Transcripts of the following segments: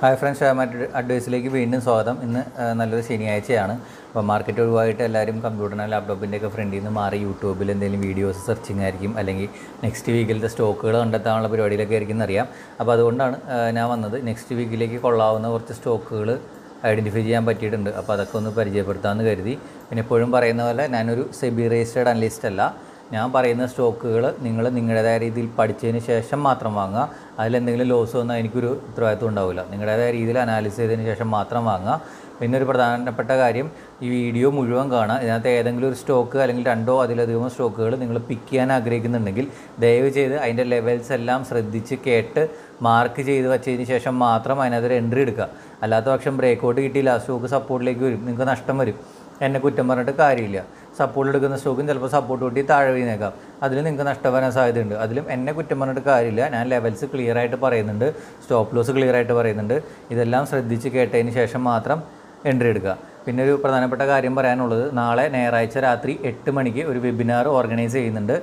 hi friends മറ്റൊരു അഡ്വൈസിലേക്ക് വീണ്ടും സ്വാഗതം ഇന്ന് ആ, നല്ലൊരു ശനിയാഴ്ചയാണ് അപ്പോൾ മാർക്കറ്റ് ഒഴിവായിട്ട് എല്ലാവരും കമ്പ്യൂട്ടറിനും ലാപ്ടോപ്പിൻ്റെ ഒക്കെ ഫ്രണ്ടിൽ നിന്ന് മാറി യൂട്യൂബിൽ എന്തെങ്കിലും വീഡിയോസ് സെർച്ചിങ് ആയിരിക്കും അല്ലെങ്കിൽ നെക്സ്റ്റ് വീക്കിലത്തെ സ്റ്റോക്കുകൾ കണ്ടെത്താനുള്ള പരിപാടിയിലൊക്കെ ആയിരിക്കും എന്നറിയാം അപ്പോൾ അതുകൊണ്ടാണ് ആ, ഞാൻ വന്നത് നെക്സ്റ്റ് വീക്കിലേക്ക് കൊള്ളാവുന്ന കുറച്ച് സ്റ്റോക്കുകൾ ഐഡൻറ്റിഫൈ ചെയ്യാൻ പറ്റിയിട്ടുണ്ട് അപ്പോൾ അതൊക്കെ ഒന്ന് പരിചയപ്പെടുത്താമെന്ന് കരുതി പിന്നെ എപ്പോഴും പറയുന്ന പോലെ ഞാനൊരു സെബി രജിസ്റ്റേർഡ് അനലിസ്റ്റ് അല്ല ഞാൻ പറയുന്ന സ്റ്റോക്കുകൾ നിങ്ങൾ നിങ്ങളുടേതായ രീതിയിൽ പഠിച്ചതിന് ശേഷം മാത്രം വാങ്ങുക അതിലെന്തെങ്കിലും ലോസ് വന്നാൽ എനിക്കൊരു ഉത്തരവാദിത്വം ഉണ്ടാവില്ല നിങ്ങളുടേതായ രീതിയിൽ അനാലിസ് ചെയ്തതിന് ശേഷം മാത്രം വാങ്ങുക പിന്നെ ഒരു പ്രധാനപ്പെട്ട കാര്യം ഈ വീഡിയോ മുഴുവൻ കാണുക ഇതിനകത്ത് ഏതെങ്കിലും ഒരു സ്റ്റോക്ക് അല്ലെങ്കിൽ രണ്ടോ അതിലധികമോ സ്റ്റോക്കുകൾ നിങ്ങൾ പിക്ക് ചെയ്യാൻ ആഗ്രഹിക്കുന്നുണ്ടെങ്കിൽ ദയവ് ചെയ്ത് അതിൻ്റെ ലെവൽസ് എല്ലാം ശ്രദ്ധിച്ച് കേട്ട് മാർക്ക് ചെയ്ത് വച്ചതിന് ശേഷം മാത്രം അതിനകത്തൊരു എൻട്രി എടുക്കുക അല്ലാത്ത പക്ഷം ബ്രേക്കൗട്ട് കിട്ടിയില്ല ആ സ്റ്റോക്ക് സപ്പോർട്ടിലേക്ക് വരും നിങ്ങൾക്ക് നഷ്ടം വരും എന്നെ കുറ്റം പറഞ്ഞിട്ട് കാര്യമില്ല സപ്പോർട്ട് എടുക്കുന്ന സ്റ്റോക്കും ചിലപ്പോൾ സപ്പോർട്ട് കൂട്ടി താഴെ വീണേക്കാം അതിൽ നിങ്ങൾക്ക് നഷ്ടം വരാൻ സാധ്യതയുണ്ട് അതിലും എന്നെ കുറ്റം പറഞ്ഞിട്ട് കാര്യമില്ല ഞാൻ ലെവൽസ് ക്ലിയർ ആയിട്ട് പറയുന്നുണ്ട് സ്റ്റോപ്പ് ലോസ് ക്ലിയർ ആയിട്ട് പറയുന്നുണ്ട് ഇതെല്ലാം ശ്രദ്ധിച്ച് കേട്ടതിന് ശേഷം മാത്രം എൻട്രി എടുക്കുക പിന്നെ ഒരു പ്രധാനപ്പെട്ട കാര്യം പറയാനുള്ളത് നാളെ ഞായറാഴ്ച രാത്രി എട്ട് മണിക്ക് ഒരു വെബിനാർ ഓർഗനൈസ് ചെയ്യുന്നുണ്ട്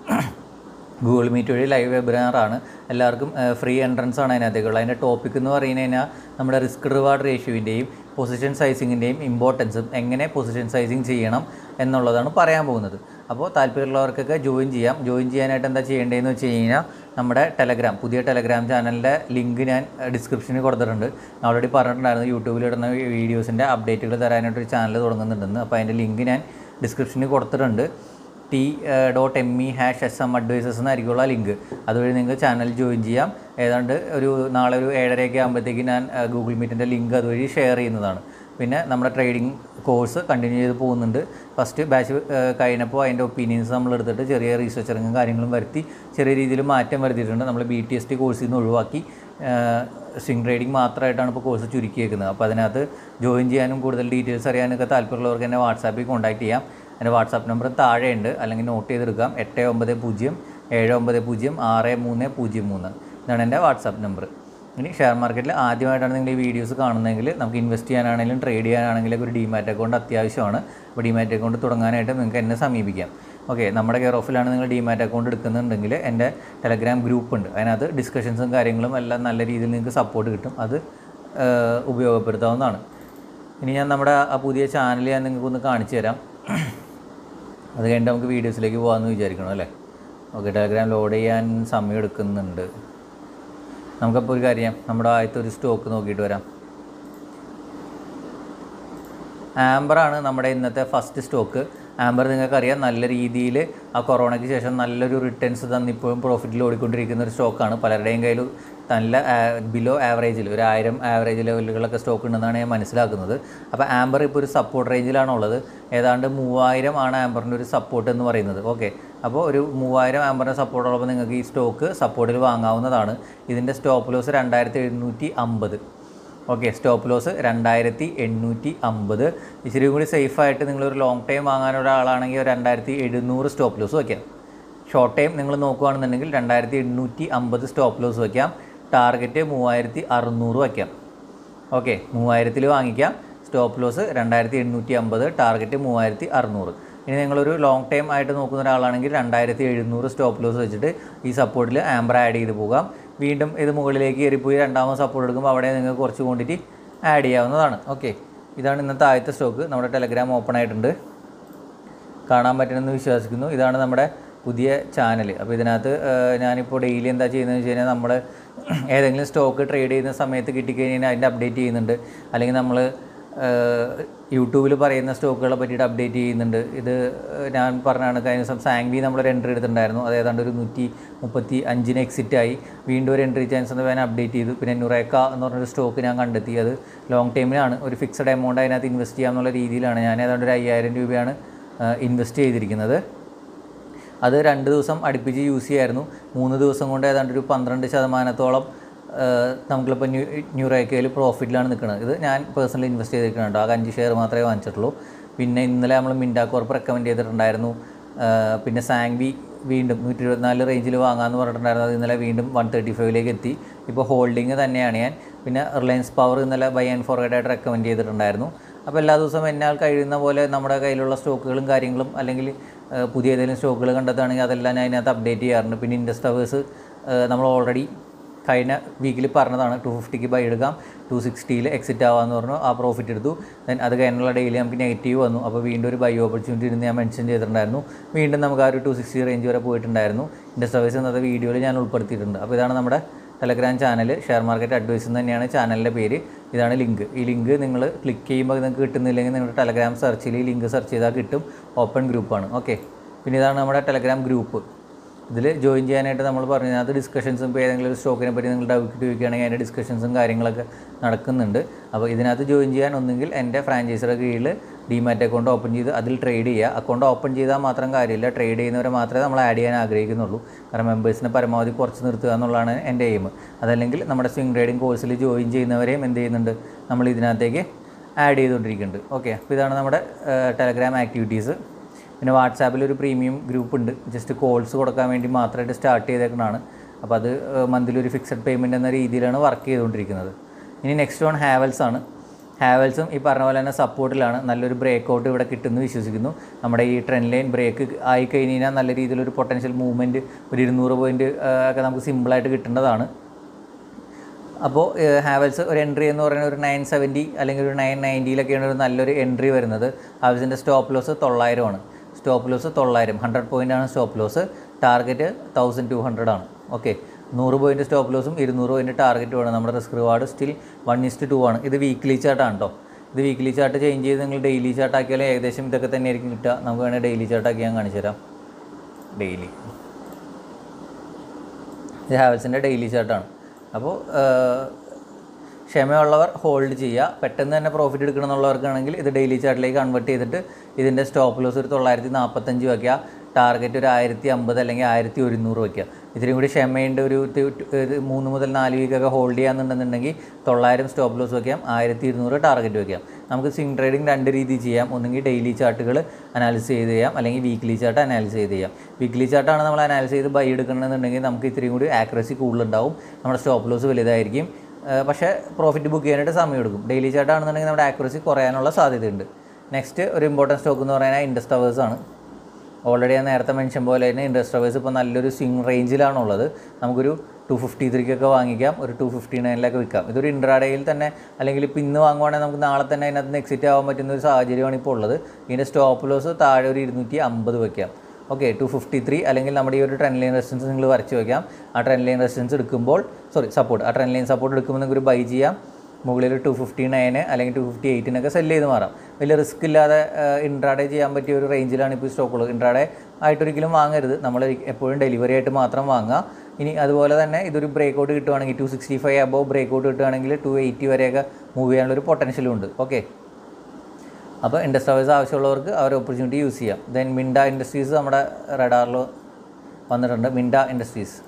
ഗൂഗിൾ മീറ്റ് വഴി ലൈവ് വെബിനാറാണ് എല്ലാവർക്കും ഫ്രീ എൻട്രൻസ് ആണ് അതിനകത്തേക്കുള്ളത് അതിൻ്റെ ടോപ്പിക് എന്ന് പറഞ്ഞു കഴിഞ്ഞാൽ നമ്മുടെ റിസ്ക് റിവാർഡ് റേഷ്യോവിൻ്റെയും പൊസിഷൻ സൈസിങ്ങിൻ്റെയും ഇമ്പോർട്ടൻസും എങ്ങനെ പൊസിഷൻ സൈസിങ് ചെയ്യണം എന്നുള്ളതാണ് പറയാൻ പോകുന്നത് അപ്പോൾ താല്പര്യമുള്ളവർക്കൊക്കെ ജോയിൻ ചെയ്യാം ജോയിൻ ചെയ്യാനായിട്ട് എന്താ ചെയ്യേണ്ടതെന്ന് വെച്ച് കഴിഞ്ഞാൽ നമ്മുടെ ടെലഗ്രാം പുതിയ ടെലഗ്രാം ചാനലിൻ്റെ ലിങ്ക് ഞാൻ ഡിസ്ക്രിപ്ഷനിൽ കൊടുത്തിട്ടുണ്ട് ഓൾറെഡി പറഞ്ഞിട്ടുണ്ടായിരുന്നു യൂട്യൂബിൽ ഇടുന്ന വീഡിയോസിൻ്റെ അപ്ഡേറ്റുകൾ തരാനായിട്ടൊരു ചാനൽ തുടങ്ങുന്നുണ്ടെന്ന് അപ്പോൾ അതിൻ്റെ ലിങ്ക് ഞാൻ ഡിസ്ക്രിപ്ഷനിൽ കൊടുത്തിട്ടുണ്ട് T dot M E hash S M advisors എന്നായിരിക്കുള്ള ലിങ്ക് അതുവഴി നിങ്ങൾക്ക് ചാനൽ ജോയിൻ ചെയ്യാം ഏതാണ്ട് ഒരു നാളെ ഒരു ഏഴരയൊക്കെ ആകുമ്പോഴത്തേക്ക് ഞാൻ ഗൂഗിൾ മീറ്റിൻ്റെ ലിങ്ക് അതുവഴി ഷെയർ ചെയ്യുന്നതാണ് പിന്നെ നമ്മുടെ ട്രേഡിംഗ് കോഴ്സ് കണ്ടിന്യൂ ചെയ്ത് പോകുന്നുണ്ട് ഫസ്റ്റ് ബാച്ച് കഴിഞ്ഞപ്പോൾ അതിൻ്റെ ഒപ്പീനിയൻസ് നമ്മൾ എടുത്തിട്ട് ചെറിയ റീസെർച്ചറിങ്ങും കാര്യങ്ങളും വരുത്തി ചെറിയ രീതിയിൽ മാറ്റം വരുത്തിയിട്ടുണ്ട് നമ്മൾ ബി ടി എസ് ടി കോഴ്സിൽ നിന്ന് ഒഴിവാക്കി സ്വിംഗ് ട്രേഡിംഗ് മാത്രമായിട്ടാണ് ഇപ്പോൾ കോഴ്സ് ചുരുക്കിയേക്കുന്നത് അപ്പോൾ അതിനകത്ത് ജോയിൻ ചെയ്യാനും കൂടുതൽ ഡീറ്റെയിൽസ് അറിയാനൊക്കെ താല്പര്യമുള്ളവർക്ക് എന്നെ വാട്സാപ്പിൽ കോൺടാക്ട് ചെയ്യാം എൻ്റെ വാട്സാപ്പ് നമ്പർ താഴെയുണ്ട് അല്ലെങ്കിൽ നോട്ട് ചെയ്തെടുക്കാം എട്ട് ഒമ്പത് പൂജ്യം ഏഴ് ഒമ്പത് പൂജ്യം ആറ് മൂന്ന് പൂജ്യം മൂന്ന് ഇതാണ് എൻ്റെ വാട്സാപ്പ് നമ്പർ ഇനി ഷെയർ മാർക്കറ്റിൽ ആദ്യമായിട്ടാണ് നിങ്ങൾ ഈ വീഡിയോസ് കാണുന്നതെങ്കിൽ നമുക്ക് ഇൻവെസ്റ്റ് ചെയ്യാനാണെങ്കിലും ട്രേഡ് ചെയ്യാനാണെങ്കിലും ഒരു ഡിമാറ്റ് അക്കൗണ്ട് അത്യാവശ്യമാണ് അപ്പോൾ ഡിമാറ്റ് അക്കൗണ്ട് തുടങ്ങാനായിട്ട് നിങ്ങൾക്ക് എന്നെ സമീപിക്കാം ഓക്കെ നമ്മുടെ കെയർ ഓഫിലാണ് നിങ്ങൾ ഡിമാറ്റ് അക്കൗണ്ട് എടുക്കുന്നുണ്ടെങ്കിൽ എൻ്റെ ടെലഗ്രാം ഗ്രൂപ്പ് ഉണ്ട് അതിനകത്ത് ഡിസ്കഷൻസും കാര്യങ്ങളും എല്ലാം നല്ല രീതിയിൽ നിങ്ങൾക്ക് സപ്പോർട്ട് കിട്ടും അത് ഏഹ്, ഉപയോഗപ്പെടുത്താവുന്നതാണ് ഇനി ഞാൻ നമ്മുടെ ആ പുതിയ ചാനൽ ഞാൻ നിങ്ങൾക്ക് ഒന്ന് കാണിച്ചു തരാം അത് കഴിഞ്ഞിട്ട് നമുക്ക് വീഡിയോസിലേക്ക് പോകാമെന്ന് വിചാരിക്കണം അല്ലേ ഓക്കെ ടെലഗ്രാം ലോഡ് ചെയ്യാൻ സമയം എടുക്കുന്നുണ്ട് നമുക്കപ്പോൾ ഒരു കാര്യം ചെയ്യാം നമ്മുടെ ആദ്യത്തെ ഒരു സ്റ്റോക്ക് നോക്കിയിട്ട് വരാം ആംബറാണ് നമ്മുടെ ഇന്നത്തെ ഫസ്റ്റ് സ്റ്റോക്ക് ആംബർ നിങ്ങൾക്കറിയാം നല്ല രീതിയിൽ ആ കൊറോണയ്ക്ക് ശേഷം നല്ലൊരു റിട്ടേൺസ് തന്നിപ്പോഴും പ്രോഫിറ്റിൽ ഓടിക്കൊണ്ടിരിക്കുന്ന ഒരു സ്റ്റോക്കാണ് പലരുടെയും കയ്യിൽ നല്ല ബിലോ ആവറേജിൽ ഒരു ആയിരം ആവറേജ് ലെവലുകളൊക്കെ സ്റ്റോക്ക് ഉണ്ടെന്നാണ് ഞാൻ മനസ്സിലാക്കുന്നത് അപ്പോൾ ആംബർ ഇപ്പോൾ ഒരു സപ്പോർട്ട് റേഞ്ചിലാണ് ഉള്ളത് ഏതാണ്ട് മൂവായിരം ആണ് ആംബറിൻ്റെ ഒരു സപ്പോർട്ട് എന്ന് പറയുന്നത് ഓക്കെ അപ്പോൾ ഒരു മൂവായിരം ആംബറിൻ്റെ സപ്പോർട്ട് ഉള്ളപ്പോൾ നിങ്ങൾക്ക് ഈ സ്റ്റോക്ക് സപ്പോർട്ടിൽ വാങ്ങാവുന്നതാണ് ഇതിൻ്റെ സ്റ്റോപ്പ് ലോസ് രണ്ടായിരത്തി എഴുന്നൂറ്റി അമ്പത് ഓക്കെ സ്റ്റോപ്പ് ലോസ് രണ്ടായിരത്തി എണ്ണൂറ്റി അമ്പത് ഇച്ചിരി കൂടി സേഫായിട്ട് നിങ്ങളൊരു ലോങ് ടൈം വാങ്ങാനുള്ള ആളാണെങ്കിൽ ഒരു രണ്ടായിരത്തി എഴുന്നൂറ് സ്റ്റോപ്പ് ലോസ് വയ്ക്കാം ഷോർട്ട് ടൈം നിങ്ങൾ നോക്കുകയാണെന്നുണ്ടെങ്കിൽ രണ്ടായിരത്തി എണ്ണൂറ്റി അമ്പത് സ്റ്റോപ്പ് ലോസ് വയ്ക്കാം ടാർഗറ്റ് മൂവായിരത്തി അറുന്നൂറ് വയ്ക്കാം ഓക്കെ മൂവായിരത്തിൽ വാങ്ങിക്കാം സ്റ്റോപ്പ് ലോസ് രണ്ടായിരത്തി എണ്ണൂറ്റി അമ്പത് ടാർഗറ്റ് മൂവായിരത്തി അറുന്നൂറ് ഇനി നിങ്ങളൊരു ലോങ് ടൈം ആയിട്ട് നോക്കുന്ന ഒരാളാണെങ്കിൽ രണ്ടായിരത്തി എഴുന്നൂറ് സ്റ്റോപ്പ് ലോസ് വെച്ചിട്ട് ഈ സപ്പോർട്ടിൽ ആംബർ ആഡ് ചെയ്ത് പോകാം വീണ്ടും ഇത് മുകളിലേക്ക് കയറിപ്പോയി രണ്ടാമത് സപ്പോർട്ട് എടുക്കുമ്പോൾ അവിടെ നിങ്ങൾക്ക് കുറച്ച് ക്വാണ്ടിറ്റി ആഡ് ചെയ്യാവുന്നതാണ് ഓക്കെ ഇതാണ് ഇന്നത്തെ ആദ്യത്തെ സ്റ്റോക്ക് നമ്മുടെ ടെലഗ്രാം ഓപ്പൺ ആയിട്ടുണ്ട് കാണാൻ പറ്റുമെന്ന് വിശ്വസിക്കുന്നു ഇതാണ് നമ്മുടെ പുതിയ ചാനൽ അപ്പോൾ ഇതിനകത്ത് ഏഹ്, ഞാനിപ്പോൾ ഡെയിലി എന്താ ചെയ്യുന്നതെന്ന് വെച്ച് കഴിഞ്ഞാൽ നമ്മൾ ഏതെങ്കിലും സ്റ്റോക്ക് ട്രേഡ് ചെയ്യുന്ന സമയത്ത് കിട്ടിക്കഴിഞ്ഞാൽ അതിൻ്റെ അപ്ഡേറ്റ് ചെയ്യുന്നുണ്ട് അല്ലെങ്കിൽ നമ്മൾ യൂട്യൂബിൽ പറയുന്ന സ്റ്റോക്കുകളെ പറ്റിയിട്ട് അപ്ഡേറ്റ് ചെയ്യുന്നുണ്ട് ഇത് ഏഹ്, ഞാൻ പറഞ്ഞാണ് കഴിഞ്ഞ ദിവസം സാങ്വി നമ്മളൊരു എൻട്രി എടുത്തിട്ടുണ്ടായിരുന്നു അത് ഏതാണ്ട് ഒരു നൂറ്റി മുപ്പത്തി അഞ്ചിന് എക്സിറ്റ് ആയി വീണ്ടും ഒരു എൻട്രി ചാൻസ് എന്ന് ഞാൻ അപ്ഡേറ്റ് ചെയ്തു പിന്നെ നുറേക്ക എന്ന് പറഞ്ഞൊരു സ്റ്റോക്ക് ഞാൻ കണ്ടെത്തി അത് ലോങ് ടൈമിലാണ് ഒരു ഫിക്സഡ് എമൗണ്ട് അതിനകത്ത് ഇൻവെസ്റ്റ് ചെയ്യാമെന്നുള്ള രീതിയിലാണ് ഞാൻ ഏതാണ്ട് ഒരു അയ്യായിരം രൂപയാണ് ഇൻവെസ്റ്റ് ചെയ്തിരിക്കുന്നത് അത് രണ്ട് ദിവസം അടുപ്പിച്ച് യൂസ് ചെയ്യായിരുന്നു മൂന്ന് ദിവസം കൊണ്ട് ഏതാണ്ട് ഒരു പന്ത്രണ്ട് ശതമാനത്തോളം ഏഹ്, നമുക്കിപ്പോൾ ന്യൂ ന്യൂറേക്കയിൽ പ്രോഫിറ്റിലാണ് നിൽക്കുന്നത് ഇത് ഞാൻ പേഴ്സണലി ഇൻവെസ്റ്റ് ചെയ്തിരിക്കുന്നുണ്ട് ആകെ അഞ്ച് ഷെയർ മാത്രമേ വാങ്ങിച്ചിട്ടുള്ളൂ പിന്നെ ഇന്നലെ നമ്മൾ മിൻഡാ കോർപ്പ് റെക്കമെൻഡ് ചെയ്തിട്ടുണ്ടായിരുന്നു ഏഹ്, പിന്നെ സാങ്വി വീണ്ടും നൂറ്റി ഇരുപത്തിനാല് റേഞ്ചിൽ വാങ്ങാമെന്ന് പറഞ്ഞിട്ടുണ്ടായിരുന്നു അത് ഇന്നലെ വീണ്ടും വൺ തേർട്ടി ഫൈവിലേക്ക് എത്തി ഇപ്പോൾ ഹോൾഡിങ് തന്നെയാണ് ഞാൻ പിന്നെ റിലയൻസ് പവർ ഇന്നലെ ബൈ ആൻഡ് ഫോർവേഡ് ആയിട്ട് റെക്കമെൻഡ് ചെയ്തിട്ടുണ്ടായിരുന്നു അപ്പോൾ എല്ലാ ദിവസവും എന്നാൽ കഴിയുന്ന പോലെ നമ്മുടെ കയ്യിലുള്ള സ്റ്റോക്കുകളും കാര്യങ്ങളും അല്ലെങ്കിൽ ഏഹ്, പുതിയ ഏതെങ്കിലും സ്റ്റോക്കുകൾ കണ്ടെത്തുകയാണെങ്കിൽ അതെല്ലാം ഞാൻ അതിനകത്ത് അപ്ഡേറ്റ് ചെയ്യാറുണ്ട് പിന്നെ ഇൻഡസ് ടവേഴ്സ് നമ്മൾ ഓൾറെഡി കഴിഞ്ഞ വീക്കിൽ പറഞ്ഞതാണ് ടു ഫിഫ്റ്റിക്ക് ബൈ എടുക്കാം ടു സിക്സ്റ്റിയിൽ എക്സിറ്റ് ആവാമെന്ന് പറഞ്ഞു ആ പ്രോഫിറ്റ് എടുത്തു ദെൻ അത് കഴിഞ്ഞുള്ള ഡെയിലി നമുക്ക് നെഗറ്റീവ് വന്നു അപ്പോൾ വീണ്ടും ഒരു ബൈ ഓപ്പർച്യൂണിറ്റി ഇരുന്ന് ഞാൻ മെൻഷൻ ചെയ്തിട്ടുണ്ടായിരുന്നു വീണ്ടും നമുക്ക് ആ ഒരു ടു സിക്സ്റ്റി റേഞ്ച് വരെ പോയിട്ടുണ്ടായിരുന്നു ഇൻഡസ് സർവീസ് എന്നത് വീഡിയോയിൽ ഞാൻ ഉൾപ്പെടുത്തിയിട്ടുണ്ട് അപ്പോൾ ഇതാണ് നമ്മുടെ Telegram channel share market advise എന്ന് തന്നെയാണ് ചാനലിൻ്റെ പേര് ഇതാണ് ലിങ്ക് ഈ ലിങ്ക് നിങ്ങൾ ക്ലിക്ക് ചെയ്യുമ്പോൾ നിങ്ങൾക്ക് കിട്ടുന്നില്ലെങ്കിൽ നിങ്ങളുടെ ടെലഗ്രാം സെർച്ചിൽ ഈ ലിങ്ക് സെർച്ച് ചെയ്താൽ കിട്ടും ഓപ്പൺ ഗ്രൂപ്പാണ് ഓക്കെ പിന്നെ ഇതാണ് നമ്മുടെ ടെലഗ്രാം ഗ്രൂപ്പ് ഇതിൽ ജോയിൻ ചെയ്യാനായിട്ട് നമ്മൾ പറഞ്ഞതിനകത്ത് ഡിസ്കഷൻസും ഇപ്പോൾ ഏതെങ്കിലും ഒരു സ്റ്റോക്കിനെ പറ്റി നിങ്ങൾ ഡൗട്ട് ചോദിക്കുകയാണെങ്കിൽ അതിൻ്റെ ഡിസ്കഷൻസും കാര്യങ്ങളൊക്കെ നടക്കുന്നുണ്ട് അപ്പോൾ ഇതിനകത്ത് ജോയിൻ ചെയ്യാൻ ഒന്നെങ്കിൽ എൻ്റെ ഫ്രാഞ്ചൈസിയുടെ കീഴിൽ ഡിമാറ്റ് അക്കൗണ്ട് ഓപ്പൺ ചെയ്ത് അതിൽ ട്രേഡ് ചെയ്യുക അക്കൗണ്ട് ഓപ്പൺ ചെയ്താൽ മാത്രം കാര്യമില്ല ട്രേഡ് ചെയ്യുന്നവരെ മാത്രമേ നമ്മൾ ആഡ് ചെയ്യാൻ ആഗ്രഹിക്കുന്നുള്ളൂ കാരണം മെമ്പേഴ്സിനെ പരമാവധി കുറച്ച് നിർത്തുക എന്നുള്ളതാണ് എൻ്റെ എയിം അതല്ലെങ്കിൽ നമ്മുടെ സ്വിംഗ് ട്രേഡിംഗ് കോഴ്സിൽ ജോയിൻ ചെയ്യുന്നവരെയും എന്ത് ചെയ്യുന്നുണ്ട് നമ്മൾ ഇതിനകത്തേക്ക് ആഡ് ചെയ്തുകൊണ്ടിരിക്കുന്നുണ്ട് ഓക്കെ അപ്പോൾ ഇതാണ് നമ്മുടെ ടെലഗ്രാം ആക്ടിവിറ്റീസ് പിന്നെ വാട്സാപ്പിൽ ഒരു പ്രീമിയം ഗ്രൂപ്പ് ഉണ്ട് ജസ്റ്റ് കോൾസ് കൊടുക്കാൻ വേണ്ടി മാത്രമായിട്ട് സ്റ്റാർട്ട് ചെയ്തേക്കുന്നതാണ് അപ്പോൾ അത് മന്ത്ലി ഒരു ഫിക്സഡ് പേയ്മെൻറ്റ് എന്ന രീതിയിലാണ് വർക്ക് ചെയ്തുകൊണ്ടിരിക്കുന്നത് ഇനി നെക്സ്റ്റ് വൺ ഹാവൽസ് ആണ് ഹാവൽസും ഈ പറഞ്ഞ പോലെ തന്നെ സപ്പോർട്ടിലാണ് നല്ലൊരു ബ്രേക്ക് ഔട്ട് ഇവിടെ കിട്ടുമെന്ന് വിശ്വസിക്കുന്നു നമ്മുടെ ഈ ട്രെൻഡ് ലൈൻ ബ്രേക്ക് ആയി കഴിഞ്ഞ് കഴിഞ്ഞാൽ നല്ല രീതിയിലൊരു പൊട്ടൻഷ്യൽ മൂവ്മെൻറ്റ് ഒരു ഇരുന്നൂറ് പോയിൻറ്റ് ഒക്കെ നമുക്ക് സിമ്പിളായിട്ട് കിട്ടേണ്ടതാണ് അപ്പോൾ ഹാവൽസ് ഒരു എൻട്രി എന്ന് പറയുന്നത് ഒരു നയൻ സെവൻറ്റി അല്ലെങ്കിൽ ഒരു നയൻ നയൻറ്റിയിലൊക്കെയാണ് ഒരു നല്ലൊരു എൻട്രി വരുന്നത് ഹാവൽസിൻ്റെ സ്റ്റോപ്പ് ലോസ് തൊള്ളായിരമാണ് സ്റ്റോപ്പ് ലോസ് തൊള്ളായിരം ഹൺഡ്രഡ് പോയിൻ്റ് ആണ് stop loss target thousand two hundred ആണ് ഓക്കെ നൂറ് പോയിൻറ്റ് സ്റ്റോപ്പ് ലോസും ഇരുന്നൂറ് പോയിൻറ്റ് ടാർഗറ്റ് വേണം നമ്മുടെ risk reward still one is to two ആണ് ഇത് വീക്ക്ലി ചാർട്ടാണ് കേട്ടോ ഇത് വീക്ക്ലി ചാർട്ട് ചേഞ്ച് ചെയ്ത് നിങ്ങൾ ഡെയിലി ചാർട്ട് ആക്കിയാൽ ഏകദേശം ഇതൊക്കെ തന്നെ ആയിരിക്കും കിട്ടുക നമുക്ക് വേണമെങ്കിൽ ഡെയിലി ചാർട്ട് ആക്കി ഞാൻ കാണിച്ചു തരാം ഡെയിലി ഇത് ഹാവൽസിൻ്റെ ഡെയിലി ചാർട്ടാണ് അപ്പോൾ ക്ഷമയുള്ളവർ ഹോൾഡ് ചെയ്യുക പെട്ടെന്ന് തന്നെ പ്രോഫിറ്റ് എടുക്കണം എന്നുള്ളവർക്കാണെങ്കിൽ ഇത് ഡെയിലി ചാർട്ടിലേക്ക് കൺവേർട്ട് ചെയ്തിട്ട് ഇതിൻ്റെ സ്റ്റോപ്പ് ലോസ് ഒരു തൊള്ളായിരത്തി നാൽപ്പത്തഞ്ച് വയ്ക്കുക ടാർഗറ്റ് ഒരു ആയിരത്തി അമ്പത് അല്ലെങ്കിൽ ആയിരത്തി ഒരുന്നൂറ് വയ്ക്കുക ഇത്തിരിയും കൂടി ക്ഷമയുണ്ട് ഒരു തി- തി- ഒരു മൂന്ന് മുതൽ നാല് വീക്കൊക്കെ ഹോൾഡ് ചെയ്യാന്നുണ്ടെന്നുണ്ടെങ്കിൽ തൊള്ളായിരം സ്റ്റോപ്പ് ലോസ് വയ്ക്കാം ആയിരത്തി ഇരുന്നൂറ് ടാർഗറ്റ് വയ്ക്കാം നമുക്ക് സ്വിംഗ് ട്രേഡിംഗ് രണ്ട് രീതിയിൽ ചെയ്യാം ഒന്നെങ്കിൽ ഡെയിലി ചാർട്ടുകൾ അനാലിസ് ചെയ്ത് ചെയ്യാം അല്ലെങ്കിൽ വീക്ക്ലി ചാർട്ട് അനാലിസ് ചെയ്ത് ചെയ്യാം വീക്ക്ലി ചാർട്ടാണ് നമ്മൾ അനാലിസ് ചെയ്ത് ബൈ എടുക്കണമെന്നുണ്ടെങ്കിൽ നമുക്ക് ഇത്രയും കൂടി ആക്യുറസി കൂടുതലുണ്ടാവും നമ്മുടെ സ്റ്റോപ്പ് ലോസ് വലുതായിരിക്കും ഏഹ് പക്ഷേ പ്രോഫിറ്റ് ബുക്ക് ചെയ്യാനായിട്ട് സമയമെടുക്കും ഡെയിലി ചാർട്ടാണെന്നുണ്ടെങ്കിൽ നമ്മുടെ ആക്യുറസി കുറയാനുള്ള സാധ്യതയുണ്ട് നെക്സ്റ്റ് ഒരു ഇമ്പോർട്ടൻറ്റ് സ്റ്റോക്ക് എന്ന് പറയുന്നത് ഇൻഡസ് ടവേഴ്സ് ആണ് ഓൾറെഡി ഞാൻ നേരത്തെ മെൻഷൻ പോലെ തന്നെ ഇൻഡസ് ടവേഴ്സ് ഇപ്പോൾ നല്ലൊരു സ്വിംഗ് റേഞ്ചിലാണുള്ളത് നമുക്കൊരു ടു ഫിഫ്റ്റി ത്രീക്കൊക്കെ വാങ്ങിക്കാം ഒരു ടു ഫിഫ്റ്റി നയനിലൊക്കെ വിൽക്കാം ഇതൊരു ഇൻട്രാഡേയിൽ തന്നെ അല്ലെങ്കിൽ ഇപ്പോൾ ഇന്ന് വാങ്ങുവാണെങ്കിൽ നമുക്ക് നാളെ തന്നെ അതിനകത്ത് നിന്ന് എക്സിറ്റ് ആവാൻ പറ്റുന്ന ഒരു സാഹചര്യമാണ് ഇപ്പോൾ ഉള്ളത് ഇതിൻ്റെ സ്റ്റോപ്പ് ലോസ് താഴെ ഒരു ഇരുന്നൂറ്റി അമ്പത് വയ്ക്കാം ഓക്കെ ടു ഫിഫ്റ്റി ത്രീ അല്ലെങ്കിൽ നമ്മുടെ ഈ ഒരു ട്രെൻഡ് ലൈൻ റെസിസ്റ്റൻസ് നിങ്ങൾ വരച്ച് വയ്ക്കാം ആ ട്രെൻഡ് ലൈൻ റെസിസ്റ്റൻസ് എടുക്കുമ്പോൾ സോറി സപ്പോർട്ട് ആ ട്രെൻഡ് ലൈൻ സപ്പോർട്ട് എടുക്കുമ്പോൾ നിങ്ങൾക്ക് ഒരു ബൈ ചെയ്യാം മുകളിൽ ടു ഫിഫ്റ്റി നയന് അല്ലെങ്കിൽ ടു ഫിഫ്റ്റി എയ്റ്റിനൊക്കെ സെല് ചെയ്ത് മാറാം വലിയ റിസ്ക് ഇല്ലാതെ ഇൻട്രാഡേ ചെയ്യാൻ പറ്റിയ ഒരു റേഞ്ചിലാണ് ഇപ്പോൾ സ്റ്റോക്കുള്ളത് ഇൻട്രാഡേ ആയിട്ടൊരിക്കലും വാങ്ങരുത് നമ്മൾ എപ്പോഴും ഡെലിവറി ആയിട്ട് മാത്രം വാങ്ങുക ഇനി അതുപോലെ തന്നെ ഇതൊരു ബ്രേക്ക് ഔട്ട് കിട്ടുവാണെങ്കിൽ two sixty five above break out കിട്ടുകയാണെങ്കിൽ ടു എയ്റ്റി വരെയൊക്കെ മൂവ് ചെയ്യാനുള്ള ഒരു പൊട്ടൻഷ്യലും ഉണ്ട് ഓക്കെ അപ്പോൾ ഇൻഡസ്ട്രീസ് ആവശ്യമുള്ളവർക്ക് അവർ ഓപ്പർച്യൂണിറ്റി യൂസ് ചെയ്യാം ദെൻ മിൻഡ ഇൻഡസ്ട്രീസ് നമ്മുടെ റഡാറിൽ വന്നിട്ടുണ്ട് മിൻഡ ഇൻഡസ്ട്രീസ്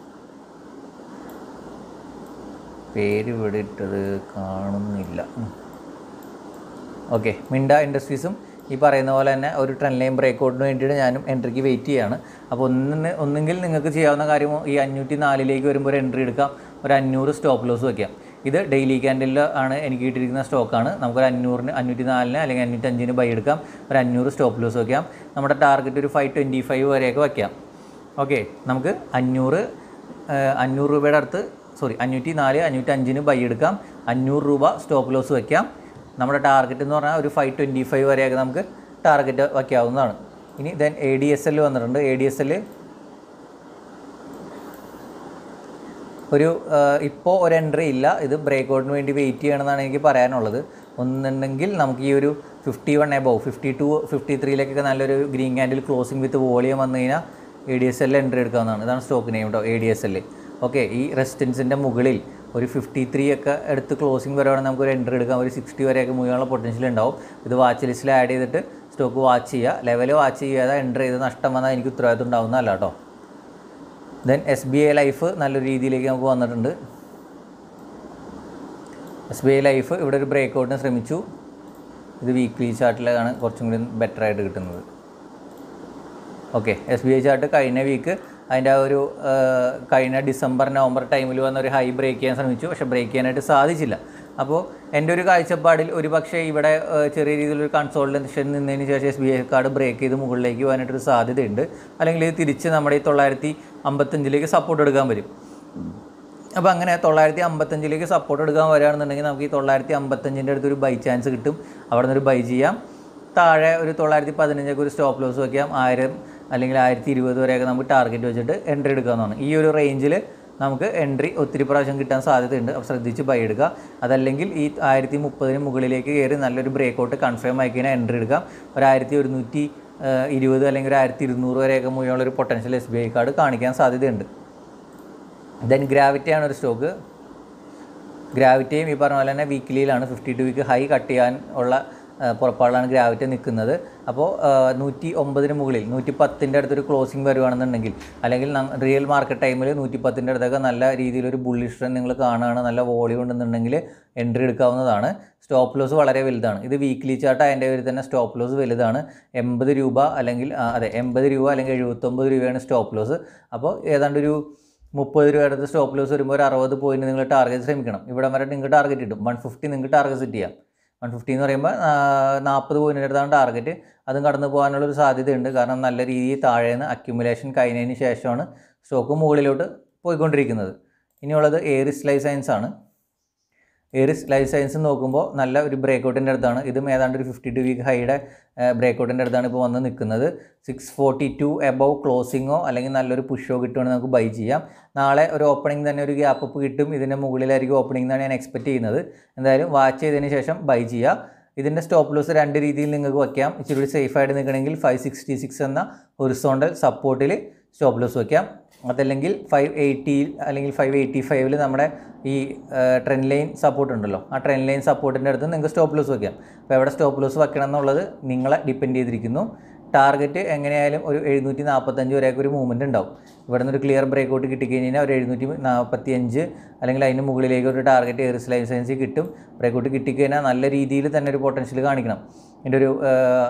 പേര് ഇവിടെ ഇട്ടത് കാണുന്നില്ല ഓക്കെ മിൻഡ ഇൻഡസ്ട്രീസും ഈ പറയുന്ന പോലെ തന്നെ ഒരു ട്രെൻഡ് ലൈൻ ബ്രേക്ക് ഔട്ടിന് വേണ്ടിയിട്ട് ഞാനും എൻട്രിക്ക് വെയിറ്റ് ചെയ്യാണ് അപ്പോൾ ഒന്നിന് ഒന്നെങ്കിൽ നിങ്ങൾക്ക് ചെയ്യാവുന്ന കാര്യം ഈ അഞ്ഞൂറ്റി നാലിലേക്ക് വരുമ്പോൾ ഒരു എൻട്രി എടുക്കാം ഒരു അഞ്ഞൂറ് സ്റ്റോപ്പ് ലോസ് വയ്ക്കാം ഇത് ഡെയിലി ക്യാൻഡലിൽ ആണ് എനിക്ക് കിട്ടിയിരിക്കുന്ന സ്റ്റോക്കാണ് നമുക്കൊരു അഞ്ഞൂറിന് അഞ്ഞൂറ്റി നാലിന് അല്ലെങ്കിൽ അഞ്ഞൂറ്റി അഞ്ചിന് ബൈ എടുക്കാം ഒരു അഞ്ഞൂറ് സ്റ്റോപ്പ് ലോസ് വയ്ക്കാം നമ്മുടെ ടാർഗറ്റ് ഒരു ഫൈവ് ട്വൻറ്റി ഫൈവ് വരെയൊക്കെ വയ്ക്കാം ഓക്കെ നമുക്ക് അഞ്ഞൂറ് ഏഹ്, അഞ്ഞൂറ് രൂപയുടെ അടുത്ത് സോറി അഞ്ഞൂറ്റി നാല് അഞ്ഞൂറ്റി അഞ്ചിന് ബൈ എടുക്കാം അഞ്ഞൂറ് രൂപ സ്റ്റോപ്പ് ലോസ് വയ്ക്കാം നമ്മുടെ ടാർഗറ്റ് എന്ന് പറഞ്ഞാൽ ഒരു ഫൈവ് ട്വൻറ്റി ഫൈവ് വരെയൊക്കെ നമുക്ക് ടാർഗറ്റ് വയ്ക്കാവുന്നതാണ് ഇനി then A D S L വന്നിട്ടുണ്ട് എ ഡി എസ് എൽ ഒരു ഇപ്പോൾ ഒരു എൻട്രി ഇല്ല ഇത് ബ്രേക്ക് ഔട്ടിന് വേണ്ടി വെയിറ്റ് ചെയ്യണമെന്നാണ് എനിക്ക് പറയാനുള്ളത് ഒന്നുണ്ടെങ്കിൽ നമുക്ക് ഈ ഒരു fifty one above fifty two fifty ത്രീയിലേക്കൊക്കെ നല്ലൊരു green candle closing with volume വന്നു കഴിഞ്ഞാൽ A D S L entry എടുക്കാവുന്നതാണ് ഇതാണ് സ്റ്റോക്ക് നെയിം കേട്ടോ A D S L okay ഈ റെസിസ്റ്റൻസിൻ്റെ മുകളിൽ ഒരു ഫിഫ്റ്റി ത്രീ ഒക്കെ എടുത്ത് ക്ലോസിംഗ് വരുവാണെങ്കിൽ നമുക്ക് ഒരു എൻട്രി എടുക്കാം ഒരു സിക്സ്റ്റി വരെയൊക്കെ മൂവ് ചെയ്യാനുള്ള പൊട്ടൻഷ്യൽ ഉണ്ടാവും ഇത് വാച്ച് ലിസ്റ്റിൽ ആഡ് ചെയ്തിട്ട് സ്റ്റോക്ക് വാച്ച് ചെയ്യുക ലെവൽ വാച്ച് ചെയ്യാതെ എൻട്രി ചെയ്ത് നഷ്ടം വന്നാൽ എനിക്ക് ഉത്തരവാദിത്വം ഉണ്ടാവുന്നതല്ല കേട്ടോ then S B I life നല്ലൊരു രീതിയിലേക്ക് നമുക്ക് വന്നിട്ടുണ്ട് എസ് ബി ഐ ലൈഫ് ഇവിടെ ഒരു ബ്രേക്ക് ഔട്ടിന് ശ്രമിച്ചു ഇത് വീക്ക്ലി ചാർട്ടിലാണ് കുറച്ചും കൂടി ബെറ്റർ ആയിട്ട് കിട്ടുന്നത് okay S B I chart കഴിഞ്ഞ വീക്ക് അതിൻ്റെ ആ ഒരു ആ, കഴിഞ്ഞ ഡിസംബർ നവംബർ ടൈമിൽ വന്ന ഒരു ഹൈ ബ്രേക്ക് ചെയ്യാൻ ശ്രമിച്ചു പക്ഷേ ബ്രേക്ക് ചെയ്യാനായിട്ട് സാധിച്ചില്ല അപ്പോൾ എൻ്റെ ഒരു കാഴ്ചപ്പാടിൽ ഒരു പക്ഷേ ഇവിടെ ആ, ചെറിയ രീതിയിലൊരു കൺസോൾട്ടേഷൻ നിന്നതിന് ശേഷം S B I card break ചെയ്ത് മുകളിലേക്ക് പോകാനായിട്ടൊരു സാധ്യതയുണ്ട് അല്ലെങ്കിൽ ഇത് തിരിച്ച് നമ്മുടെ ഈ തൊള്ളായിരത്തി അമ്പത്തഞ്ചിലേക്ക് സപ്പോർട്ട് എടുക്കാൻ വരും അപ്പോൾ അങ്ങനെ തൊള്ളായിരത്തി അമ്പത്തഞ്ചിലേക്ക് സപ്പോർട്ട് എടുക്കാൻ വരികയാണെന്നുണ്ടെങ്കിൽ നമുക്ക് ഈ തൊള്ളായിരത്തി അമ്പത്തഞ്ചിൻ്റെ അടുത്തൊരു ബൈ ചാൻസ് കിട്ടും അവിടെ നിന്ന് ഒരു ബൈ ചെയ്യാം താഴെ ഒരു തൊള്ളായിരത്തി പതിനഞ്ചൊക്കെ ഒരു സ്റ്റോപ്പ് ലോസ് വയ്ക്കാം ആയിരം അല്ലെങ്കിൽ ആയിരത്തി ഇരുപത് വരെയൊക്കെ നമുക്ക് ടാർഗറ്റ് വെച്ചിട്ട് എൻട്രി എടുക്കാവുന്നതാണ് ഈ ഒരു റേഞ്ചിൽ നമുക്ക് എൻട്രി ഒത്തിരി പ്രാവശ്യം കിട്ടാൻ സാധ്യതയുണ്ട് അപ്പോൾ ശ്രദ്ധിച്ച് ബൈ എടുക്കുക അതല്ലെങ്കിൽ ഈ ആയിരത്തി മുപ്പതിന് മുകളിലേക്ക് കയറി നല്ലൊരു ബ്രേക്കൗട്ട് കൺഫേം ആക്കി കഴിഞ്ഞാൽ എൻട്രി എടുക്കാം ഒരു ആയിരത്തി ഒരുന്നൂറ്റി ഇരുപത് അല്ലെങ്കിൽ ഒരു ആയിരത്തി ഇരുന്നൂറ് വരെയൊക്കെ മുഴുവനുള്ളൊരു potential S B I card കാണിക്കാൻ സാധ്യതയുണ്ട് ദെൻ ഗ്രാവിറ്റിയാണ് ഒരു സ്റ്റോക്ക് ഗ്രാവിറ്റിയും ഈ പറഞ്ഞ പോലെ തന്നെ വീക്കിലിയിലാണ് fifty two week high cut ചെയ്യാൻ ഉള്ള ആ, പുറപ്പാടിലാണ് ഗ്രാവിറ്റി നിൽക്കുന്നത് അപ്പോൾ നൂറ്റി ഒമ്പതിന് മുകളിൽ നൂറ്റി പത്തിൻ്റെ അടുത്തൊരു ക്ലോസിംഗ് വരുവാണെന്നുണ്ടെങ്കിൽ അല്ലെങ്കിൽ റിയൽ മാർക്കറ്റ് ടൈമിൽ നൂറ്റി പത്തിൻ്റെ അടുത്തൊക്കെ നല്ല രീതിയിലൊരു ബുള്ളിഷ് ട്രെൻഡ് നിങ്ങൾ കാണുകയാണ് നല്ല വോളിയം ഉണ്ടെന്നുണ്ടെങ്കിൽ എൻട്രി എടുക്കാവുന്നതാണ് സ്റ്റോപ്പ് ലോസ് വളരെ വലുതാണ് ഇത് വീക്ക്ലി ചാർട്ട് അതിൻ്റെ പേരിൽ തന്നെ സ്റ്റോപ്പ് ലോസ് വലുതാണ് എൺപത് രൂപ അല്ലെങ്കിൽ ആ, അതെ എൺപത് രൂപ അല്ലെങ്കിൽ എഴുപത്തൊമ്പത് രൂപയാണ് സ്റ്റോപ്പ് ലോസ് അപ്പോൾ ഏതാണ്ട് ഒരു മുപ്പത് രൂപ അടുത്ത് സ്റ്റോപ്പ് ലോസ് വരുമ്പോൾ ഒരു അറുപത് പോയിന്റ് നിങ്ങൾ ടാർഗറ്റ് ശ്രമിക്കണം ഇവിടെ വരെ നിങ്ങൾക്ക് ടാർഗറ്റ് കിട്ടും വൺ ഫിഫ്റ്റി നിങ്ങൾക്ക് ടാർഗറ്റ് സെറ്റ് ചെയ്യാം വൺ ഫിഫ്റ്റി എന്ന് പറയുമ്പോൾ നാൽപ്പത് പോയിന്റിൻ്റെ അടുത്താണ് ടാർഗറ്റ് അതും കടന്നു പോകാനുള്ളൊരു സാധ്യതയുണ്ട് കാരണം നല്ല രീതിയിൽ താഴെ നിന്ന് അക്യുമുലേഷൻ കഴിഞ്ഞതിന് ശേഷമാണ് സ്റ്റോക്ക് മുകളിലോട്ട് പോയിക്കൊണ്ടിരിക്കുന്നത് ഇനിയുള്ളത് എയറിസ് ലൈഫ് സയൻസ് ആണ് എയറിസ് ലൈഫ് സയൻസ് നോക്കുമ്പോൾ നല്ല ഒരു ബ്രേക്കൗട്ടിൻ്റെ അടുത്താണ് ഇതും ഏതാണ്ട് ഒരു ഫിഫ്റ്റി ടു വീക്ക് ഹൈയുടെ ബ്രേക്കൗട്ടിൻ്റെ അടുത്താണ് ഇപ്പോൾ വന്ന് നിൽക്കുന്നത് സിക്സ് ഫോർട്ടി ടു എബവ് ക്ലോസിങ്ങോ അല്ലെങ്കിൽ നല്ലൊരു പുഷോ കിട്ടുവാണെങ്കിൽ നമുക്ക് ബൈ ചെയ്യാം നാളെ ഒരു ഓപ്പണിംഗ് തന്നെ ഒരു ഗ്യാപ്പ് അപ്പ് കിട്ടും ഇതിൻ്റെ മുകളിലായിരിക്കും ഓപ്പണിംഗ് എന്നാണ് ഞാൻ എക്സ്പെക്റ്റ് ചെയ്യുന്നത് എന്തായാലും വാച്ച് ചെയ്തതിന് ശേഷം ബൈ ചെയ്യുക ഇതിൻ്റെ സ്റ്റോപ്പ് ലോസ് രണ്ട് രീതിയിൽ നിങ്ങൾക്ക് വയ്ക്കാം ഇച്ചിരി കൂടി സേഫ് ആയിട്ട് നിൽക്കണമെങ്കിൽ ഫൈവ് സിക്സ്റ്റി സിക്സ് എന്ന ഹൊറിസോണ്ടൽ സപ്പോർട്ടിൽ സ്റ്റോപ്പ് ലോസ് വയ്ക്കാം അതല്ലെങ്കിൽ ഫൈവ് എയ്റ്റിയിൽ അല്ലെങ്കിൽ ഫൈവ് എയ്റ്റി ഫൈവിൽ നമ്മുടെ ഈ ട്രെൻഡ് ലൈൻ സപ്പോർട്ട് ഉണ്ടല്ലോ ആ ട്രെൻഡ് ലൈൻ സപ്പോർട്ടിൻ്റെ അടുത്ത് നിങ്ങൾക്ക് സ്റ്റോപ്പ് ലോസ് വയ്ക്കാം അപ്പോൾ എവിടെ സ്റ്റോപ്പ് ലോസ് വെക്കണം എന്നുള്ളത് നിങ്ങളെ ഡിപ്പെൻഡ് ചെയ്തിരിക്കുന്നു ടാർഗറ്റ് എങ്ങനെയായാലും ഒരു എഴുന്നൂറ്റി നാൽപ്പത്തഞ്ച് വരെയൊക്കെ ഒരു മൂവ്മെൻറ്റ് ഉണ്ടാവും ഇവിടെ നിന്ന് ഒരു ക്ലിയർ ബ്രേക്കൗട്ട് കിട്ടിക്കഴിഞ്ഞാൽ ഒരു എഴുന്നൂറ്റി നാൽപ്പത്തി അഞ്ച് അല്ലെങ്കിൽ അതിന് മുകളിലേക്ക് ഒരു ടാർഗറ്റ് എയർസ് ലൈഫ് സയൻസ് കിട്ടും ബ്രേക്കൗട്ട് കിട്ടിക്കഴിഞ്ഞാൽ നല്ല രീതിയിൽ തന്നെ ഒരു പൊട്ടൻഷ്യൽ കാണിക്കണം എൻ്റെ ഒരു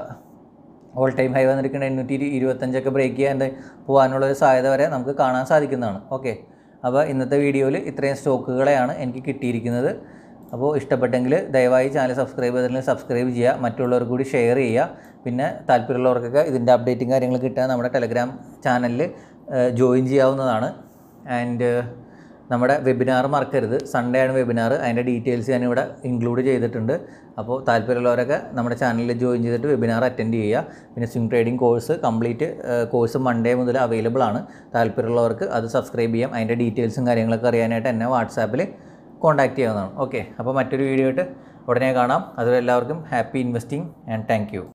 ഓൾ ടൈം ഹൈ വന്നിരിക്കുന്ന എണ്ണൂറ്റി ഇരു- ഇരുപത്തഞ്ചൊക്കെ ബ്രേക്ക് ചെയ്യാൻ പോകാനുള്ള ഒരു സാധ്യത വരെ നമുക്ക് കാണാൻ സാധിക്കുന്നതാണ് ഓക്കെ അപ്പോൾ ഇന്നത്തെ വീഡിയോയിൽ ഇത്രയും സ്റ്റോക്കുകളെയാണ് എനിക്ക് കിട്ടിയിരിക്കുന്നത് അപ്പോൾ ഇഷ്ടപ്പെട്ടെങ്കിൽ ദയവായി ചാനൽ സബ്സ്ക്രൈബ് ചെയ്തിട്ടുണ്ടെങ്കിൽ സബ്സ്ക്രൈബ് ചെയ്യുക മറ്റുള്ളവർക്ക് കൂടി ഷെയർ ചെയ്യുക പിന്നെ താല്പര്യമുള്ളവർക്കൊക്കെ ഇതിൻ്റെ അപ്ഡേറ്റും കാര്യങ്ങൾ കിട്ടാൻ നമ്മുടെ ടെലഗ്രാം ചാനലിൽ ജോയിൻ ചെയ്യാവുന്നതാണ് ആൻഡ് നമ്മുടെ വെബിനാർ മറക്കരുത് സൺഡേ ആണ് വെബിനാർ അതിൻ്റെ ഡീറ്റെയിൽസ് ഞാനിവിടെ ഇൻക്ലൂഡ് ചെയ്തിട്ടുണ്ട് അപ്പോൾ താല്പര്യമുള്ളവരൊക്കെ നമ്മുടെ ചാനലിൽ ജോയിൻ ചെയ്തിട്ട് വെബിനാർ അറ്റൻഡ് ചെയ്യുക പിന്നെ swing trading course complete course Monday മുതൽ അവൈലബിൾ ആണ് താല്പര്യമുള്ളവർക്ക് അത് സബ്സ്ക്രൈബ് ചെയ്യാം അതിൻ്റെ ഡീറ്റെയിൽസും കാര്യങ്ങളൊക്കെ അറിയാനായിട്ട് എന്നെ വാട്സാപ്പിൽ കോൺടാക്ട് ചെയ്യാവുന്നതാണ് ഓക്കെ അപ്പോൾ മറ്റൊരു വീഡിയോ ആയിട്ട് ഉടനെ കാണാം അതുവരെ എല്ലാവർക്കും ഹാപ്പി ഇൻവെസ്റ്റിംഗ് ആൻഡ് താങ്ക്